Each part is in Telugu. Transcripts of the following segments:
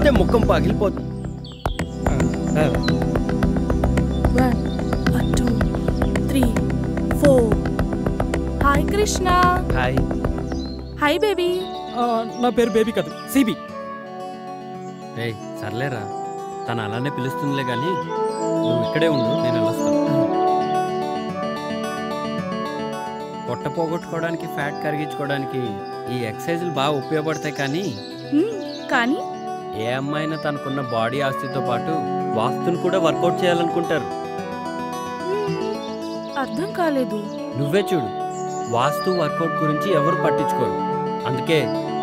చూస్తుంటే ముఖం పగిలిపోతుంది one two three four hi Krishna hi hi baby నా పేరు బేబీ కాదు సిబి రే సర్లేరా తను అలానే పిలుస్తుందిలే కానీ నువ్వు ఇక్కడే ఉండు నేను వెళ్ళొస్తాను పొట్ట పోగొట్టుకోవడానికి ఫ్యాట్ కరిగించుకోవడానికి ఈ ఎక్సర్సైజులు బాగా ఉపయోగపడతాయి కానీ కానీ ఏ అమ్మాయినా తనకున్న బాడీ ఆస్తితో పాటు వాస్తుని కూడా వర్కౌట్ చేయాలనుకుంటారు మ్మ్, అర్థం కాలేదు నువ్వే చూడు వాస్తు వర్కౌట్ గురించి ఎవరు పట్టించుకోరు అందుకే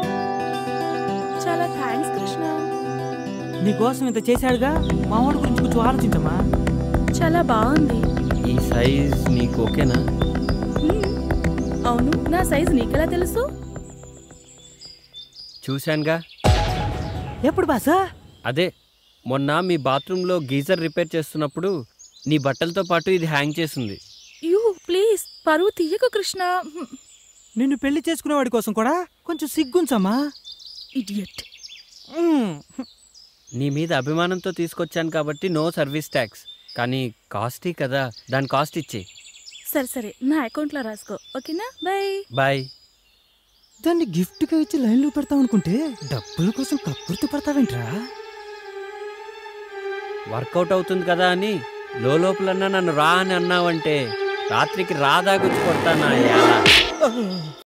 చాలా థ్యాంక్స్ కృష్ణ నీకోసం ఇంత చేశాడుగా మా వాడి గురించి కొంచెం ఆలోచించమ్మా చాలా బాగుంది ఈ సైజ్ నీకు ఓకేనా మ్మ్, అవును నా సైజ్ నీకెలా తెలుసు చూశానుగా ఎప్పుడు బాసా అదే మొన్న మీ బాత్రూంలో గీజర్ రిపేర్ చేస్తున్నప్పుడు నీ బట్టలతో పాటు ఇది హ్యాంగ్ చేసింది యూ ప్లీజ్ పరువు తీయకు కృష్ణ నిన్ను పెళ్లి చేసుకునేవాడి కోసం కూడా కొంచెం సిగ్గుంచమ్మా ఇడియట్ మ్మ్. నీ మీద అభిమానంతో తీసుకొచ్చాను కాబట్టి నో సర్వీస్ ట్యాక్స్ కానీ కాస్టీ కదా దాని కాస్ట్ ఇచ్చే సరే సరే నా అకౌంట్లో రాసుకో ఓకేనా బాయ్ బాయ్ దాన్ని గిఫ్ట్గా ఇచ్చి లైన్లో పెడతాం అనుకుంటే డబ్బుల కోసం కక్కుర్తి పడతావేంట్రా వర్కౌట్ అవుతుంది కదా అని లోపలన్నా నన్ను రా అని అన్నావంటే రాత్రికి రాదా గుచ్చి కొడతానా ఎలా